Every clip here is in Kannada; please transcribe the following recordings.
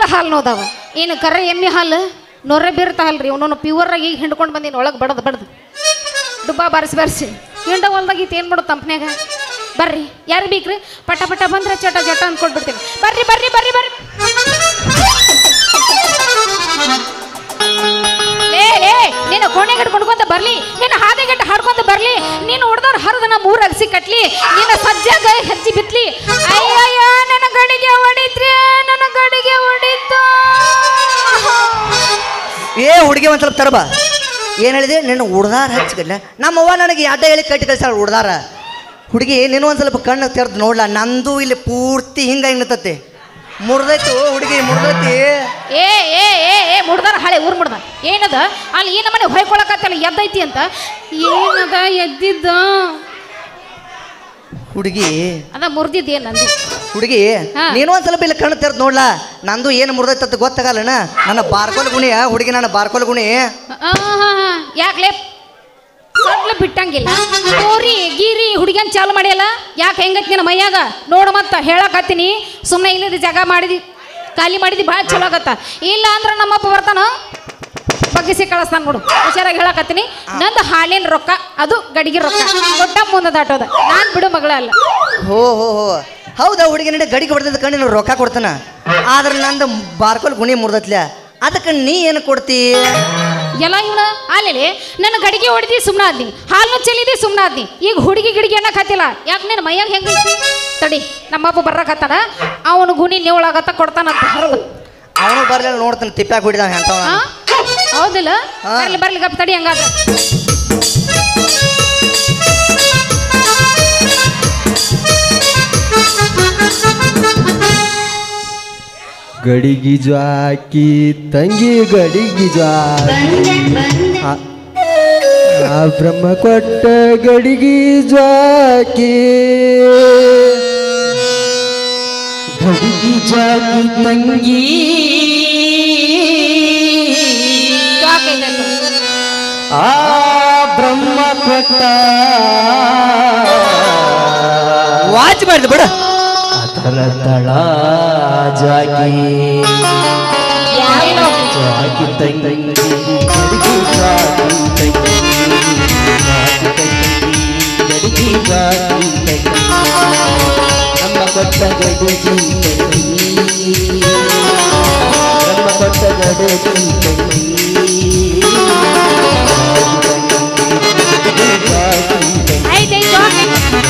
ಹಾಲು ನೋದಾವ ಏನು ಕರೆ ಎಮ್ಮೆ ಹಾಲು ನೊರೆ ಬೀರ್ತಾವಲ್ರಿ ಇವನೊಂದು ಪ್ಯೂರ್ ಆಗಿ ಈಗ ಹಿಂಡ್ಕೊಂಡು ಬಂದೀನಿ ಒಳಗೆ ಬಡದು ಬಡ್ದು ಡುಬ್ಬ ಬಾರಿಸಿ ಬಾರಿಸಿ ಹಿಂಡ ಹೊಲ್ದಾಗ ಈತ ಏನು ಮಾಡೋದು ತಂಪ್ನ್ಯಾಗ ಬರ್ರಿ ಯಾರು ಬೇಕ್ರಿ ಪಟ ಪಟ ಬಂದ್ರೆ ಚಟ ಚಟ ಅಂದ್ಕೊಟ್ಬಿಡ್ತೀನಿ ಬರ್ರಿ ಬರ್ರಿ ಬರ್ರಿ ಬರ್ರಿ ಲೇ ಲೇ ನೀನು ಕೋಣೆಗಟ್ಟು ಕೊಂಡ್ಕೊಂತ ಬರ್ಲಿ ನೀನು ಹಾದೆಗಟ್ಟು ಹಾಡ್ಕೊಂತ ಬರ್ಲಿ ನೀನು ಹೊಡೆದವ್ರು ಹರಿದ ನಮ್ಮ ಊರ ಅಗಸಿ ಕಟ್ಲಿ ನೀನು ಸಜ್ಜಾಗ ಹೆಜ್ಜಿ ಬಿತ್ಲಿ ಅಯ್ಯಯ್ಯ ನನ್ನ ಗಡಿಗೆ ಹೊಡಿತ್ರಿ ನನ್ನ ಗಡಿಗೆ ಹೊಡಿತು ಏ ಹುಡುಗಿ ಒಂದು ಸ್ವಲ್ಪ ತರಬ ಏನು ಹೇಳಿದೆ ನಿನ್ನ ಉಡ್ದಾರ ಹಚ್ಕಲ್ಲ ನಮ್ಮವ್ವ ನನಗೆ ಅಡ್ಡ ಹೇಳಿ ಕಟ್ಟಿ ಕಳ್ಸಾಳ ಉಡ್ದಾರ ಹುಡುಗಿ ನೀನು ಒಂದು ಸ್ವಲ್ಪ ಕಣ್ಣು ತೆರೆದು ನೋಡ್ಲ ನಂದು ಇಲ್ಲಿ ಪೂರ್ತಿ ಹಿಂಗಾಗಿ ನಿಂತತೆ ಮುರ್ದೈತು ಹುಡುಗಿ ಮುರ್ದೈತಿ ಏ ಏ ಏ ಏ ಮುಡ್ದಾರ ಹಳೆ ಊರ್ ಮುಡ್ದ ಏನದ ಅಲ್ಲಿ ಈ ನಮ್ಮನೆ ಹೊಯ್ಕೊಳಕತ್ತಲ್ಲ ಎದ್ದೈತಿ ಅಂತ ಏನದ ಎದ್ದಿದ್ದ ಹುಡುಗಿ ಅದ ಮುರ್ದಿದ್ದು ಏನು ನಂದು ಹುಡುಗಿ ಹಾ. ನೀನು ಒಂದು ಸ್ವಲ್ಪ ಇಲ್ಲಿ ಕಣ್ಣು ತೆರೆದು ನೋಡ್ಲ ನಂದು ಏನು ಮುರ್ದೈತೆ ಅಂತ ಗೊತ್ತಾಗಲ್ಲನ ನನ್ನ ಬಾರ್ಕೋಲ್ ಗುಣಿಯ ಹುಡುಗಿ ನನ್ನ ಬಾರ್ಕೋಲ್ ಗುಣಿ ಯಾಕ್ಲೆ ಸಡ್ಲ ಬಿಟ್ಟಂಗಿಲ್ಲ ತೋರಿ ಗೀರಿ ಹುಡುಗನ್ ಚಾಲು ಮಾಡ್ಯಲ್ಲ ಯಾಕೆ ಹೆಂಗೈತಿ ನಿನ್ನ ಮೈಯಾಗ ನೋಡು ಮತ್ತ ಹೇಳಕತ್ತೀನಿ ಸುಮ್ಮನೆ ಇಲ್ಲದ ಜಾಗ ಮಾಡಿದಿ ಖಾಲಿ ಮಾಡಿದಿ ಭಾಳ ಚಲೋ ಆಗತ್ತ ಇಲ್ಲ ಅಂದ್ರೆ ನಮ್ಮಪ್ಪ ಬರ್ತಾನ ಬಗ್ಗಿಸಿ ಕಳಿಸ್ತಾನ ನೋಡು ಹುಷಾರಾಗಿ ಹೇಳಕತ್ತೀನಿ ನಂದು ಹಾಲಿನ ರೊಕ್ಕ ಅದು ಗಡಿಗೆ ರೊಕ್ಕ ದೊಡ್ಡ ಮುಂದೆ ದಾಟೋದ ನಾನು ಬಿಡು ಮಗಳ ಅಲ್ಲ ಹೋ ಹೋ ಹೋ ಹೌದಾ ಹುಡುಗಿ ನಡೆ ಗಡಿಗೆ ಹೊಡೆದ ಕಣ್ಣು ನೀನು ರೊಕ್ಕ ಕೊಡ್ತಾನ ಆದ್ರೆ ನಂದು ಬಾರ್ಕೋಲ್ ಗುಣಿ ಮುರ್ದತ್ಲ ಅದಕ್ಕೆ ನೀ ಏನು ಕೊಡ್ತಿ ಎಲ್ಲ ಇವನ ಅಲ್ಲಿ ನನ್ನ ಗಡಿಗೆ ಹೊಡೆದಿ ಸುಮ್ಮನೆ ಆದ್ನಿ ಹಾಲು ಚೆಲ್ಲಿದಿ ಸುಮ್ಮನೆ ಆದ್ನಿ ಈಗ ಹುಡುಗಿ ಗಿಡಿಗೆ ಅನ್ನಕ್ ಹತ್ತಿಲ್ಲ ಯಾಕೆ ನಿನ್ನ ಮೈಯಾಗ ಹೆಂಗೈತಿ ತಡಿ ನಮ್ಮಪ್ಪ ಬರ್ರಕತ್ತಾನ ಅವನು ಗುಣಿ ನೀವಳಾಗತ್ತ ಕೊಡ್ತಾನಂತ ಹರಿದು ಅವನು ಬರ್ಲಿಲ್ಲ ನೋಡ್ತಾನೆ ತಿಪ್ಪ್ಯಾಗ ಹೊಡಿದಾವ ಎಂತವ ಹಾ ಹೌದಿಲ್ಲ ಹಾ. ಬರ್ಲಿ ಬರ್ಲಿ ಗಪ್ ತಡಿ ಹಂಗಾದ್ರೆ ಗಡಿಗಿ ಜಾಕಿ ತಂಗಿ ಗಡಿಗಿ ಜಾಕಿ ಆ- ಆ ಬ್ರಹ್ಮ ಕೊಟ್ಟ ಗಡಿಗಿ ಜಾಕಿ ಗಡಿಗಿ ಜಾಕಿ ತಂಗಿ ಸಾಕೈತೆ ಆ ಬ್ರಹ್ಮ ಕೊಟ್ಟ ವಾಚ್ ಮಾಡಿದ ಬಿಡ ಅದರ ತಳ ಜಾಗಿ ಜಾಗಿ ತಂಗಿ ಗಡಿಗಿ ಜಾಗಿ ತಂಗಿ ಜಾಗಿ ತಂಗಿ ಗಡಿಗಿ ಜಾಗಿ ತಂಗಿ ನಮ್ಮ ಕೊಟ್ಟ ಗಡಿಗಿ ತಂಗಿ ನಮ್ಮ ಕೊಟ್ಟ ಗಡಿಗಿ ತಂಗಿ ಐತೆ ಸಾಕೈತೆ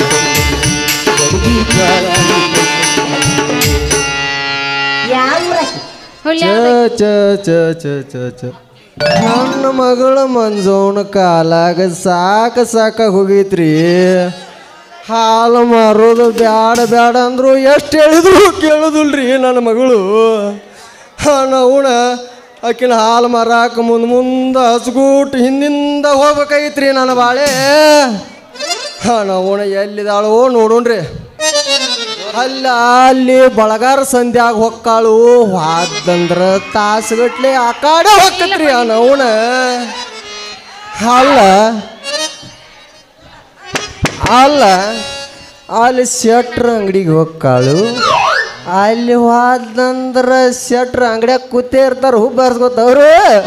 ಹುಲ್ಯ ಚ ಚ ಚ ಚ ಚ ನನ್ನ ಮಗಳ ಮಂಜವನ ಕಾಲಾಗ ಸಾಕ ಸಾಕಾಗಿ ಹೋಗೈತ್ರಿ ಹಾಲು ಮಾರೋದು ಬ್ಯಾಡ ಬ್ಯಾಡ ಅಂದ್ರು ಎಷ್ಟು ಹೇಳಿದ್ರು ಕೇಳೋದಿಲ್ರಿ ನನ್ನ ಮಗಳು ನಾವುಣ ಆಕಿನ ಹಾಲು ಮಾರಾಕ ಮುಂದೆ ಮುಂದೆ ಹಸ್ಗೂಟ್ ಹಿಂದಿಂದ ಹೋಗ್ಬೇಕಾಗಿತ್ರಿ ನನ್ನ ಬಾಳೆ ನಾವುಣ ಎಲ್ಲಿದಾಳೋ ನೋಡೋಣ್ರಿ ಅಲ್ಲ ಅಲ್ಲಿ ಬಳಗಾರ ಸಂಧ್ಯಾಗ ಹೊಕ್ಕಾಳು ವಾದಂದ್ರ ತಾಸುಗಟ್ಲೆ ಆ ಕಾಡೆ ಹೊಕ್ಕತ್ರಿ ಅವನ ಅಲ್ಲ ಅಲ್ಲ ಅಲ್ಲಿ ಶೆಟ್ರ್ ಅಂಗಡಿಗೆ ಹೊಕ್ಕಾಳು ಅಲ್ಲಿ ಹೋದಂದ್ರ ಶೆಟ್ರ್ ಅಂಗಡಿಯಾಗ ಕೂತೇ ಇರ್ತಾರ ಹೂ ಬರ್ಸ್ಕೊತವ್ರು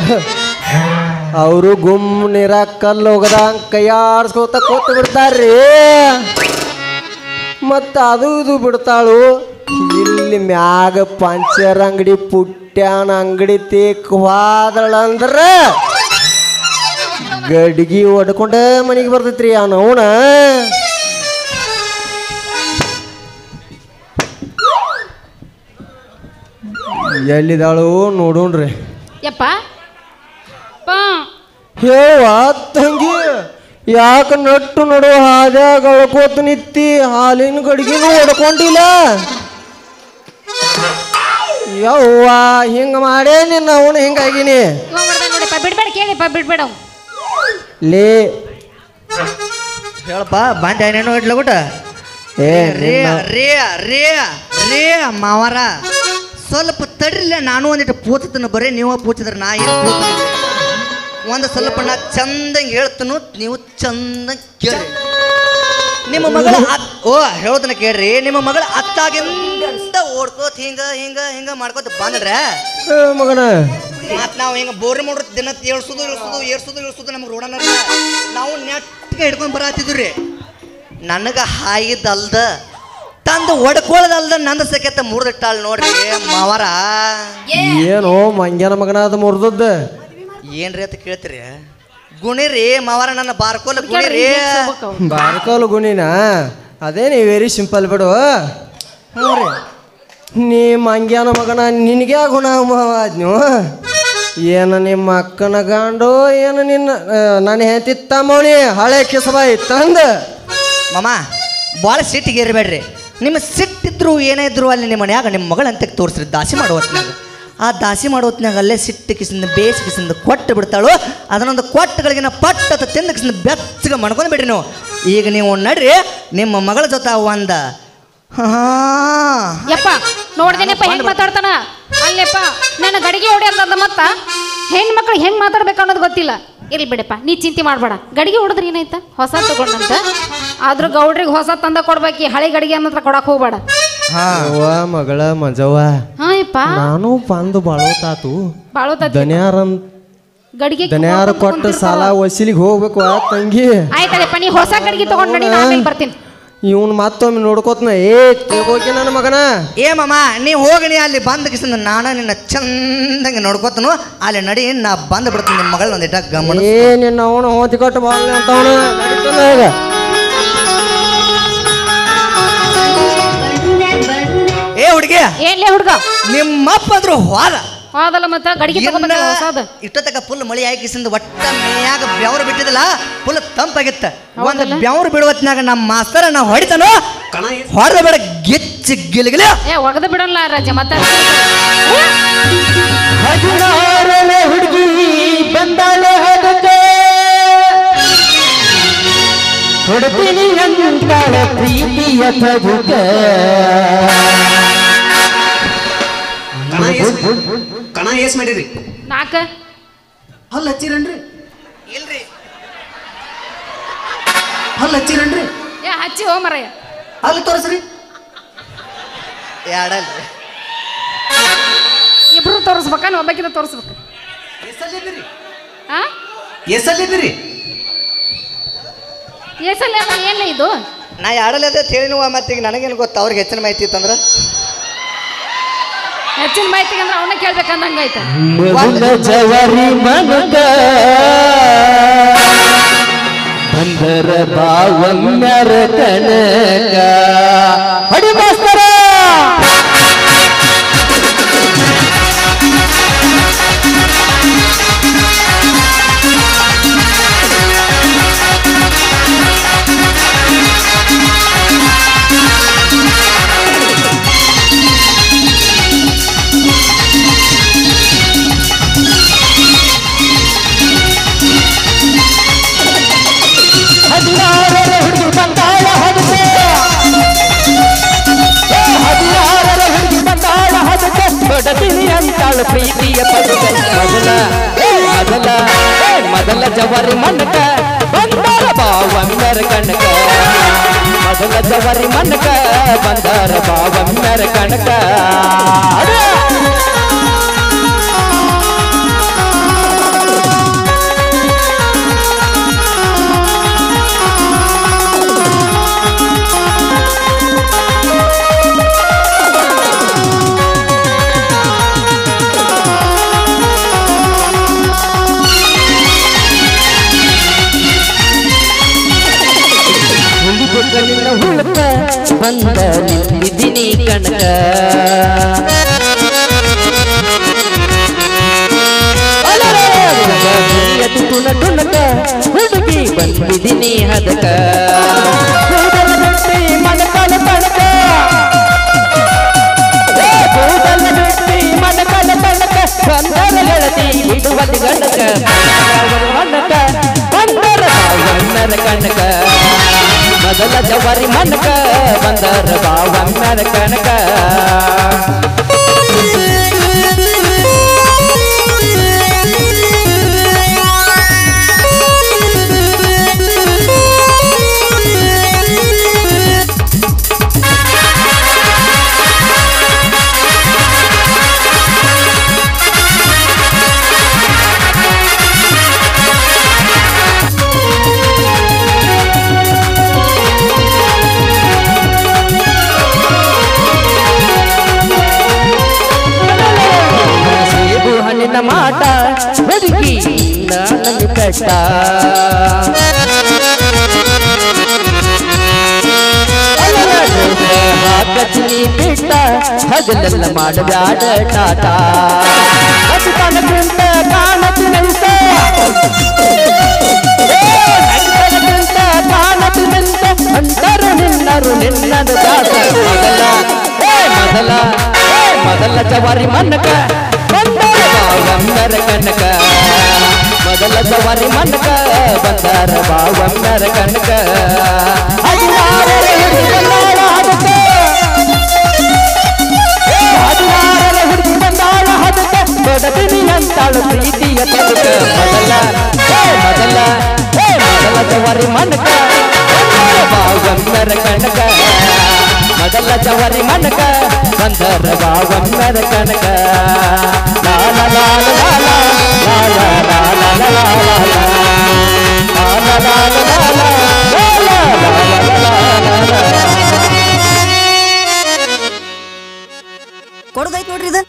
ಅವರು ಗುಮ್ ನೀರಾಗ ಕಲ್ಲು ಹೋಗದಂಗ ಕೈಯಾಡ್ಸ್ಕೊತ ಕೂತ್ ಬಿಡ್ತಾರ್ರಿ ಮತ್ತು ಅದು ಇದು ಬಿಡ್ತಾಳು ಇಲ್ಲಿ ಮ್ಯಾಗ ಪಂಚರ್ ಅಂಗಡಿ ಪುಟ್ಟ್ಯಾನ ಅಂಗಡಿ ತೇಕ್ ಹೋದಳಂದ್ರ ಗಡ್ಗಿ ಹೊಡ್ಕೊಂಡ ಮನೆಗೆ ಬರ್ತೈತ್ರಿ ಆ ನವಣ ಎಲ್ಲಿದಾಳು ನೋಡೋಣ್ರಿ ಯಪ್ಪ ಪಾ ಹೇವ ತಂಗಿ ಯಾಕ ನಟ್ಟು ನಡು ಹಾದ್ಯಾಗ ಅಳ್ಕೋತ ನಿತ್ತಿ ಹಾಲಿನ ಗಡಿಗೆನೂ ಹೊಡ್ಕೊಂಡಿಲ್ಲ ಯವ್ವ ಹಿಂಗ ಮಾಡೇ ನಿನ್ನ ಅವನು ಹಿಂಗಾಗಿನಿ ಇವ ಮಾಡ್ದ ನೋಡಿಪ್ಪ ಬಿಡ್ಬೇಡ ಕೇಳಿಪ್ಪ ಬಿಡ್ಬೇಡ ಅವ್ನು. ಲೇ ಹೇಳಪ್ಪ ಬಾಂಡೆ ಏನೇನೋ ಇಡ್ಲ ಗುಟ ಏ ರೇ ನಿನ್ನ- ರೇ ರೇ ರೇ ಮಾವಾರ ಸ್ವಲ್ಪ ತಡ್ರಿಲ್ಲ ನಾನು ಒಂದಿಟ್ಟು ಪೂತತನ ಬರೀ ನೀವು ಪೂಚಿದ್ರೆ ನಾ ಏನು ಪೂತನ ಒಂದು ಸ್ವಲ್ಪ ನಾ ಚಂದಂಗೆ ಹೇಳ್ತನು ನೀವು ಚಂದಂಗೆ ಕೇಳಿ ನಿಮ್ಮ ಮಗಳ ಅತ್- ಓ ಹೇಳೋದನ್ನ ಕೇಳ್ರಿ ನಿಮ್ಮ ಮಗಳ ಅತ್ತಾಗಿಂದ ಓಡ್ಕೋತ ಹಿಂಗ ಹಿಂಗ ಹಿಂಗ ಮಾಡ್ಕೋತ ಬಂದ್ರೆ ಏ ಮಗನ ಮತ್ ನಾವು ಹಿಂಗ ಬೋರ್ ಮಾಡ್ರ ದಿನ ಏಳ್ಸುದು ಇಳ್ಸುದು ಏರ್ಸುದು ಇಳ್ಸುದು ನಮ್ಗೆ ರೋಡನ ನಾವು ನೆಟ್ಗೆ ಹಿಡ್ಕೊಂಡ್ ಬರತ್ತಿದ್ವಿ ರೀ ನನಗ ಹಾಯಿದಲ್ದ ತಂದು ಒಡ್ಕೊಳ್ಳೋದಲ್ದ ನಂದ ಸೆಕೆತ್ತ ಮುರಿದಿಟ್ಟಾಳ ನೋಡ್ರಿ ಮಾವರ ಏನು ಮಂಗ್ಯನ ಮಗನ ಅದು ಮುರ್ದದ್ದ ಏನ್ರಿ ಅಂತ ಕೇಳ್ತೀರಿ ಗುಣಿರಿ ಮಾವರ ನನ್ನ ಬಾರ್ಕೋಲ ಗುಣಿರಿ ಬಾರ್ಕೋಲು ಗುಣಿನ ಅದೇನಿ ವೆರಿ ಸಿಂಪಲ್ ಬಿಡು ಹ್ಞೂ ರೀ ನೀ ಮಂಗ್ಯನ ಮಗನ ನಿನಗೆ ಗುಣ ನೀವು ಏನು ನಿಮ್ಮ ಅಕ್ಕನ ಗಂಡು ಏನು ನಿನ್ನ ಆ, ನನ್ನ ಹೆಂಡತಿ ತಮ್ಮವನಿ ಹಳೆ ಕಿಸಬಾಯಿ ತಂದ ಮಾಮ ಭಾಳ ಸಿಟ್ಟಿಗೆ ಇರಬೇಡ್ರಿ ನಿಮ್ಮ ಸಿಟ್ಟಿದ್ರು ಏನೇ ಇದ್ರು ಅಲ್ಲಿ ನಿಮ್ಮ ಮನ್ಯಾಗ ನಿಮ್ಮ ಮಗಳಂತ ತೋರಿಸ್ರಿ ದಾಸಿ ಮಾಡೋ ಹೊತ್ನ್ಯಾಗ ಆ ದಾಸಿ ಮಾಡೋ ಹೊತ್ನ್ಯಾಗ ಅಲ್ಲೇ ಸಿಟ್ಟು ಕಿಸಿಂದ ಬೇಸಿ ಕಿಸಿಂದ ಕೊಟ್ಟು ಬಿಡ್ತಾಳು ಅದನ್ನೊಂದು ಕೊಟ್ಟಗಳಿಗಿನ ಪಟ್ಟತ ತಿಂದ ಕಿಸಿಂದ ಬೆಚ್ಚಗೆ ಮಾಡ್ಕೊಂಡು ಬಿಡ್ರಿ ನೀವು ಈಗ ನೀವು ನಡ್ರಿ ನಿಮ್ಮ ಮಗಳ ಜೊತೆ ಒಂದ ಹಾ ಯಪ್ಪ ನೋಡ್ದೇನಪ್ಪ ಹೆಂಗ್ ಮಾತಾಡ್ತಾನ ಅಲ್ಲೇಪ್ಪ ನನ್ನ ಗಡಿಗೆ ಹೊಡಿ ಅಂತಂದ ಮತ್ತ ಹೆಣ್ಮಕ್ಳು ಹೆಂಗ್ ಮಾತಾಡ್ಬೇಕು ಅನ್ನೋದು ಗೊತ್ತಿಲ್ಲ ಇರ್ಲಿ ಬಿಡಪ್ಪ ನೀ ಚಿಂತೆ ಮಾಡ್ಬೇಡ ಗಡಿಗೆ ಹೊಡೆದ್ರೆ ಏನಾಯ್ತ ಹೊಸ ತಗೊಂಡಂತ ಆದ್ರೂ ಗೌಡ್ರಿಗೆ ಹೊಸ ತಂದ ಕೊಡ್ಬೇಕು ಹಳೆ ಗಡಿಗೆ ಅನ್ನತ್ರ ಕೊಡಕ್ ಹೋಗ್ಬೇಡ ಹಾ ಅವ್ವ ಮಗಳ ಮಂಜವ್ವ ಹಾ ಯಪ್ಪ ನಾನು ಬಂದು ಬಾಳೋತಾತು ಬಾಳೋತತಿ ದನಿಯಾರನ್ ಗಡಿಗೆ ದನಿಯಾರ ಕೊಟ್ಟು ಸಾಲ ವಸೂಲಿಗೆ ಹೋಗ್ಬೇಕು ಆ ತಂಗಿ ಆಯ್ತಲ್ಲಪ್ಪ ನೀ ಹೊಸ ಗಡಿಗೆ ತಗೊಂಡ್ ನಡಿ ನಾ ಆಮೇಲೆ ಬರ್ತೀನಿ ಇವನ್ ಮತ್ತೊಮ್ಮೆ ನೋಡ್ಕೋತ್ನ ಏ ತಿಳ್ಕೋಕೆ ನನ್ನ ಮಗನ ಏ ಮಾಮ ನೀ ಹೋಗಿ ನೀ ಅಲ್ಲಿ ಬಂದ ಕಿಸಿಂದ ನಾನು ನಿನ್ನ ಚಂದಂಗೆ ನೋಡ್ಕೋತನು ಅಲ್ಲಿ ನಡಿ ನಾ ಬಂದು ಬಿಡ್ತೀನಿ ನಿಮ್ಮ ಮಗಳ ಒಂದಿಟ್ಟ ಗಮನ ಏ ನಿನ್ನ ಅವನ ಹೋತಿ ಕೊಟ್ಟು ಬಾಳ್ನೆ ಅಂತವನ ನಡೀತದ ಈಗ ಏ ಹುಡುಗಿ ಏನ್ಲೇ ಹುಡ್ಗ ನಿಮ್ಮಪ್ಪ ಅಂದ್ರು ಹೋದ ಹೋದಲ್ಲ ಮತ್ತ ಗಡಿಗೆ ತಗೋಬೇಕಲ್ಲ ಹೊಸದ ಇಷ್ಟೊತ್ತಕ ಫುಲ್ ಮಳಿ ಹಾಕಿಸಿಂದ ಒಟ್ಟ ಮೇಯಾಗ ಬೆವರು ಬಿಟ್ಟಿದಿಲ್ಲ ಫುಲ್ ತಂಪಾಗಿತ್ತ ಒಂದು ಹೌದಲ್ಲ? ಬೆವರು ಬಿಡುವತ್ನಾಗ ನಮ್ಮ ಮಾಸ್ತರ ನಾವು ಹೊಡಿತಾನೋ ಹೊಡೆದ ಬೇಡ ಗಿಚ್ಚಿ ಗಿಲಿಗಿಲಿ ಏ ಒಗದ ಬಿಡಲ್ಲ ರಾಜ ಮತ್ತೆ ಹದಿನಾರನೇ ಹುಡುಗಿ ಬಂದಾಳೆ ಹದಕ್ಕೆ ಕೊಡ್ತೀನಿ ಅಂತಾಳೆ ಪ್ರೀತಿಯ ತಗುಕ ಕಣ ಏಸ್ ಕಣ ಏಸ್ ಮಾಡಿರಿ ನಾಕ ಹಲ್ ಹಚ್ಚಿರನ್ರಿ ಇಲ್ರಿ ಹಲ್ ಹಚ್ಚಿರನ್ರಿ ಏ ಹಚ್ಚಿ ಹೋ ಮರಯ್ಯ ಹಲ್ ತೋರಿಸ್ರಿ ಯಾಡಲ್ರಿ ಇಬ್ರು ತೋರಿಸ್ಬೇಕ ನೀ ಒಬ್ಬಕಿದ ತೋರಿಸ್ಬೇಕು ಎಸಲ್ಲಿದ್ದೀರಿ ಆ ಎಸಲ್ಲಿದ್ದೀರಿ ಏಸಲ್ಲ ಏನ್ಲ ಇದು ನಾ ಯಾಡಲ್ಲದೆ ತಿಳಿನುವ ಮತ್ತೆ ಈಗ ನನಗೇನು ಗೊತ್ತ ಅವ್ರಿಗೆ ಹೆಚ್ಚಿನ ಮಾಹಿತಿ ಇತ್ತಂದ್ರ ಹೆಚ್ಚಿನ ಮಾಹಿತಿಗೆ ಅಂದ್ರೆ ಅವನ್ನ ಕೇಳ್ಬೇಕಂದಂಗಾಯ್ತು ಮಗುನ ಜವರಿ ಮನಗ ಬಂದರ ಬಾವಮ್ಮರ ಕನಕ ಹೊಡಿ ಮಾಸ್ತರ ಹದಿನಾರರ ಹುಡುಗಿ ಬಂದಾಳ ಹದಕೆ ಹದಿನಾರರ ಹುಡುಗಿ ಬಂದಾಳ ಹದಕೆ ಕೊಡತೀನಿ ಅಂತಾಳ ಪ್ರೀತಿಯ ಪದಕ ಮೊದಲ ಏ, ಮೊದಲ ಏ, ಮೊದಲ ಜವರಿ ಮನಕ ಬಂದಾರ ಬಾವಮ್ಮರ ಕನಕ ಮೊದಲ ಜವರಿ ಮನಕ ಬಂದಾರ ಬಾವಮ್ಮರ ಕನಕ ಅದೇ. ಹುಲಿಗೊಬ್ಬ ನಿನ್ನ ಹುಳುಕ ಬಂದ ನಿಂತಿದ್ದೀನಿ ಕನಕ ಅದು ತುಣ ತುಣಕ ಹುಡುಗಿ ಬಂದಿದ್ದೀನಿ ಹದಕ ಕೂದಲ ಬಿಟ್ಟಿ ಮನಕಲ ತಣಕ ಏ, ಕೂದಲ ಬಿಟ್ಟಿ ಮನಕಲ ತಣಕ ಬಂದರ ಗೆಳತಿ ಬಿಡುವಲ್ಲಿ ಗಣಕ ಮನಕ ಬಂದರ ಬಾವಣ್ಣರ ಕನಕ ಮೊದಲ ಜವರಿ ಮನಕ ಬಂದರ ಬಾವಣ್ಣರ ಕನಕ Thank you. ಮಾಟ ಹುಡುಗಿ ನನಗೆ ಬೆಟ್ಟ ಹಾಕಿ ಬಿಟ್ಟ ಹಗಲೆಲ್ಲ ಮಾಡಬ್ಯಾಡ ಟಾಟ ಕನಕಂತ ಕಾಣತಿನಂತ ಕನಕಂತ ಕಾಣತಿನಂತ ಅಂತರು ನಿನ್ನರು ನಿನ್ನದು ಜಾತ ಮೊದಲ ಏ ಮೊದಲ ಏ ಮೊದಲ ಜವಾರಿ ಮನ್ನಕ ಬಂದರ ಬಾವಮ್ಮರ ಕನಕ ಮೊದಲ ಜವಾರಿ ಮನ್ನಕ ಬಂದರ ಬಾವಮ್ಮರ ಕನಕ ಹದಿನಾರರ ಹುಡುಗಿ ಬಂದಾಳ ಅದಕ್ಕೆ ಹದಿನಾರರ ಹುಡುಗಿ ಬಂದಾಳ ಅದಕ್ಕೆ ಕೊಡತೀನಿ ಅಂತಾಳು ಪ್ರೀತಿಯ ಬದುಕ ಮೊದಲ ಏ ಮೊದಲ ಏ ಮೊದಲ ಜವಾರಿ ಮನಕ ಬಾವಮ್ಮರ ಕನಕ ಮೊದಲ ಜವಾರಿ ಮನಕ ಬಂದರ ಬಾವಮ್ಮರ ಕನಕ ಲಾ ಲಾ ಲಾ ಲಾ ಲಾ ಲಾ ಲಾ ಲಾ ಲಾ ಲಾ ಲಾ ಲಾ ಲಾ. ಲಾ ಲಾ ಲಾ ಲಾ ಲಾ ಲಾ ಲಾ ಲಾ ಲಾ ಲಾ ಲಾ ಲಾ ಲಾ. ಕೊಡೋದೈತ್ ನೋಡ್ರಿ ಇದು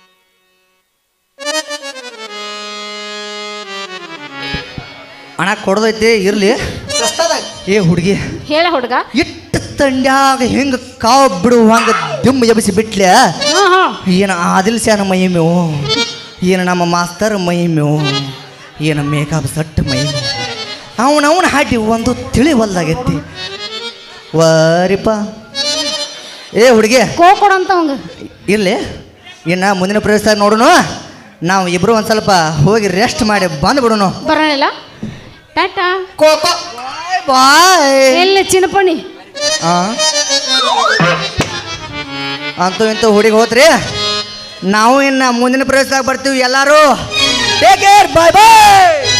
ಅಣ್ಣ ಕೊಡೋದೈತಿ ಇರ್ಲಿ ಏ ಹುಡುಗಿ ಹೇಳ ಹುಡುಗ ಇಟ್ಟು ತಂಡ್ಯಾಗ ಹಿಂಗ ಕಾವ್ ಬಿಡುವಂಗ ದಿಮ್ ಎಬ್ಬಿಸಿ ಬಿಟ್ಲೆ ಹಾ ಹಾ ಏನು ಆದಿಲ್ ಸ್ಯಾನ ಮಹಿಮೆವು ಏನು ನಮ್ಮ ಮಾಸ್ತರ್ ಮಹಿಮೆವು ಏನು ಮೇಕಪ್ ಸಟ್ ಮಹಿಮೆ ಅವನವನ ಹಾಟಿ ಒಂದು ತಿಳಿವಲ್ದಾಗೈತಿ ವರಿಪ ಏ ಹುಡುಗಿ ಕೋ ಕೊಡಂತ ಅವಂಗ ಇರ್ಲಿ ಇನ್ನು ಮುಂದಿನ ಪ್ರವೇಶದಾಗ ನೋಡೋಣ ನಾವು ಇಬ್ರು ಒಂದು ಸ್ವಲ್ಪ ಹೋಗಿ ರೆಸ್ಟ್ ಮಾಡಿ ಬಂದು ಬಿಡೋಣ ಬರೋಣ ಟಾಟಾ ಕೋಕೋ ಬಾಯ್ ಎಲ್ಲಿ ಚಿನ್ನಪಣಿ ಆ ಅಂತೂ ಇಂತೂ ಹುಡುಗಿ ಹೋತ್ರಿ ನಾವು ಇನ್ನು ಮುಂದಿನ ಪ್ರವೇಶದಾಗ ಬರ್ತೀವಿ ಎಲ್ಲರೂ ಟೇಕ್ ಕೇರ್ ಬಾಯ್ ಬಾಯ್